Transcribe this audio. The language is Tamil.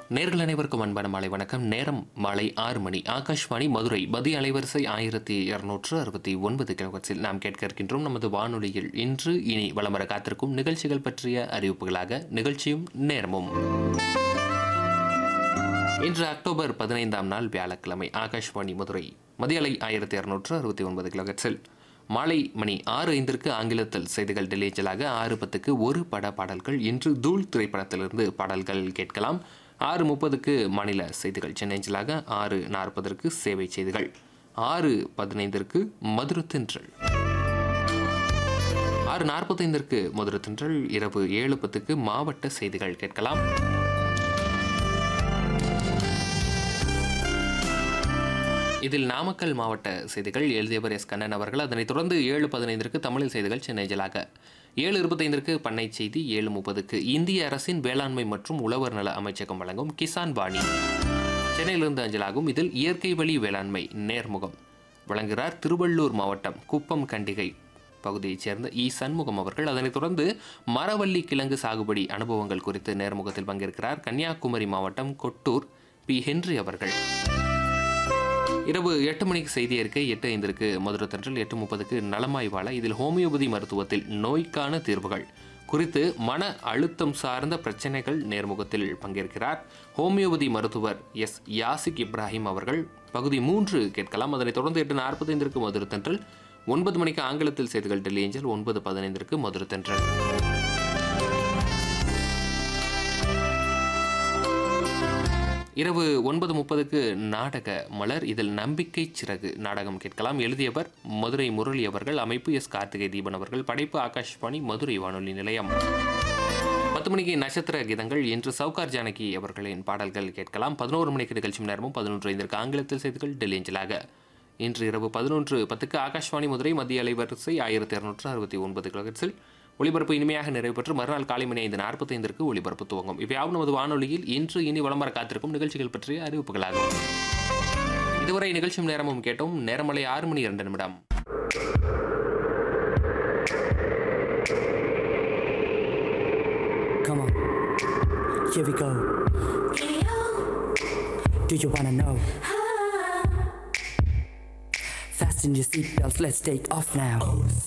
நேர்கள் அனைவருக்கும் அன்பான மாலை வணக்கம் நேரம் மாலை ஆறு மணி ஆகாஷ்வாணி மதுரை மதிய அலைவரிசை ஆயிரத்தி இருநூற்று அறுபத்தி ஒன்பது கிலோகட்ஸில் நாம் கேட்க இருக்கின்றோம் நமது வானொலியில் இன்று இனி வலம் வர காத்திருக்கும் நிகழ்ச்சிகள் பற்றிய அறிவிப்புகளாக நிகழ்ச்சியும் நேரமும் இன்று அக்டோபர் பதினைந்தாம் நாள் வியாழக்கிழமை ஆகாஷ்வாணி மதுரை மதிய அலை ஆயிரத்தி இருநூற்று அறுபத்தி ஒன்பது கிலோகட்ஸில் மாலை மணி ஆறு ஐந்திற்கு ஆங்கிலத்தில் செய்திகள் டெலிஜலாக ஆறு பத்துக்கு ஒரு பட பாடல்கள் இன்று தூள் திரைப்படத்திலிருந்து பாடல்கள் கேட்கலாம் ஆறு முப்பதுக்கு மாநில செய்திகள் சென்னைஞ்சலாக ஆறு நாற்பதற்கு சேவை செய்திகள் ஆறு பதினைந்திற்கு மதுரத்தின்றல் ஆறு நாற்பத்தைந்திற்கு மதுரத்தின்றல் இரவு ஏழு பத்துக்கு மாவட்ட செய்திகள் கேட்கலாம் இதில் நாமக்கல் மாவட்ட செய்திகள் எழுதியவர் எஸ் கண்ணன் அவர்கள் அதனைத் தொடர்ந்து ஏழு பதினைந்திற்கு தமிழில் செய்திகள் சென்னை ஜலாக ஏழு இருபத்தைந்திற்கு பண்ணை செய்தி ஏழு முப்பதுக்கு இந்திய அரசின் வேளாண்மை மற்றும் உழவர் நல அமைச்சகம் வழங்கும் கிசான் வாணி சென்னையிலிருந்து அஞ்சலாகும் இதில் இயற்கை வழி வேளாண்மை நேர்முகம் வழங்குகிறார் திருவள்ளூர் மாவட்டம் குப்பம் கண்டிகை பகுதியைச் சேர்ந்த இ சண்முகம் அவர்கள் அதனைத் தொடர்ந்து மரவள்ளி கிழங்கு சாகுபடி அனுபவங்கள் குறித்து நேர்முகத்தில் பங்கேற்கிறார் கன்னியாகுமரி மாவட்டம் கொட்டூர் பி ஹென்றி அவர்கள் இரவு எட்டு மணிக்கு செய்தி அறிக்கை எட்டு ஐந்திற்கு மதுரை தென்றல் எட்டு முப்பதுக்கு நலமாய் வாழ இதில் ஹோமியோபதி மருத்துவத்தில் நோய்க்கான தீர்வுகள் குறித்து மன அழுத்தம் சார்ந்த பிரச்சனைகள் நேர்முகத்தில் பங்கேற்கிறார் ஹோமியோபதி மருத்துவர் எஸ் யாசிக் இப்ராஹிம் அவர்கள் பகுதி மூன்று கேட்கலாம் அதனைத் தொடர்ந்து எட்டு நாற்பத்தைந்திற்கு மதுரை தென்றல் ஒன்பது மணிக்கு ஆங்கிலத்தில் செய்திகள் டெல்லி ஏஞ்சல் ஒன்பது பதினைந்திற்கு மதுரை தென்றல் இரவு ஒன்பது முப்பதுக்கு நாடக மலர் இதில் நம்பிக்கை சிறகு நாடகம் கேட்கலாம் எழுதியவர் மதுரை முரளி அவர்கள் அமைப்பு எஸ் கார்த்திகை தீபன் அவர்கள் படைப்பு ஆகாஷ்வாணி மதுரை வானொலி நிலையம் பத்து மணிக்கு நட்சத்திர கீதங்கள் இன்று சவுகார் ஜானகி அவர்களின் பாடல்கள் கேட்கலாம் பதினோரு மணிக்கு நிகழ்ச்சி நேரமும் பதினொன்று ஐந்திற்கு ஆங்கிலத்தில் செய்திகள் டெல்லி ஏஞ்சலாக இன்று இரவு பதினொன்று பத்துக்கு ஆகாஷ்வாணி மதுரை மத்திய அலைவரிசை ஆயிரத்தி இரநூற்று அறுபத்தி ஒன்பது கிலோஹெட்ஸில் ஒளிபரப்பு இனிமையாக நிறைவு பெற்று மறுநாள் காலை மணி ஐந்து நாற்பத்தைந்திற்கு ஒளிபரப்பு துவங்கும் இவையாவும் நமது வானொலியில் இன்று இனி வலம் வர காத்திருக்கும் நிகழ்ச்சிகள் பற்றிய அறிவிப்புகளாகும் இதுவரை நிகழ்ச்சியும் நேரமும் கேட்டோம் நேரமலை ஆறு மணி இரண்டு நிமிடம் Come on. Here we go. Do you wanna know? Fasten your seatbelts, let's take off now.